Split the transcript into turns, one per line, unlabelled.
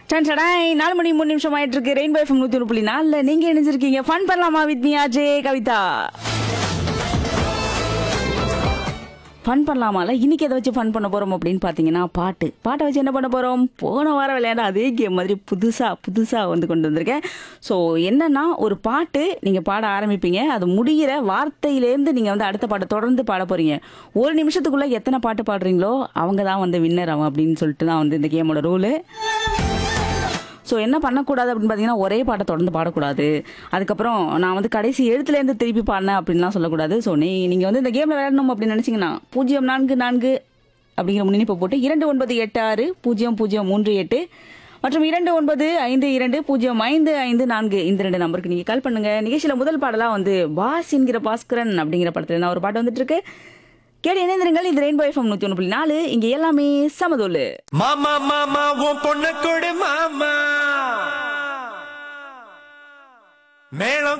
ton டடாய் நாலு மணி மூணு நிமிஷம் ஆயிட்டு இருக்கு ரெயின்போ எஃப்எம் நூத்தி ஒன்று புள்ளி நாலுல நீங்க இணைஞ்சிருக்கீங்க ஃபன் பண்ணலாமா with me Ajay Kavitha fun பண்ணலாமால இன்னைக்கு எதை வச்சு ஃபன் பண்ண போறோம் அப்படின்னு பாத்தீங்கன்னா பாட்டு பாட்டை வச்சு என்ன பண்ண போறோம் போன வாரம் விளையாட அதே கேம் மாதிரி புதுசா புதுசா வந்து கொண்டு வந்திருக்கேன் ஸோ என்னன்னா ஒரு பாட்டு நீங்க பாட ஆரம்பிப்பீங்க அது முடிகிற வார்த்தையிலேருந்து நீங்க வந்து அடுத்த பாட்டை தொடர்ந்து பாட போறீங்க ஒரு நிமிஷத்துக்குள்ள எத்தனை பாட்டு பாடுறீங்களோ அவங்க தான் வந்து வின்னர் ஆகும் அப்படின்னு சொல்லிட்டு தான் வந்து இந்த கேமோட ரூலு ஸோ என்ன பண்ணக்கூடாது அப்படின்னு பார்த்தீங்கன்னா ஒரே பாட்டை தொடர்ந்து பாடக்கூடாது அதுக்கப்புறம் நான் வந்து கடைசி எழுத்துலேருந்து திருப்பி பாடினேன் அப்படின்லாம் சொல்லக்கூடாது ஸோ நீ நீங்கள் வந்து இந்த கேமில் விளையாடணும் அப்படின்னு நினச்சிங்கன்னா பூஜ்ஜியம் நான்கு நான்கு அப்படிங்கிற முன்னிணைப்பு போட்டு இரண்டு ஒன்பது எட்டு ஆறு பூஜ்ஜியம் பூஜ்ஜியம் மூன்று எட்டு மற்றும் இரண்டு ஒன்பது ஐந்து இரண்டு பூஜ்ஜியம் ஐந்து ஐந்து நான்கு இந்த ரெண்டு நம்பருக்கு நீங்கள் கால் பண்ணுங்க நிகழ்ச்சியில் முதல் பாடலாம் வந்து பாஸ் என்கிற பாஸ்கரன் அப்படிங்கிற படத்துல நான் ஒரு பாட்டு வந்துட்டு இருக்கு கேட்டு இணைந்திருங்கள் இது ரெயின்போ எஃப்எம் நூற்றி ஒன்று புள்ளி நாலு இங்கே எல்லாமே சமதோலு
மாமா மாமா உன் பொண்ணு கொடு மாமா மேளம்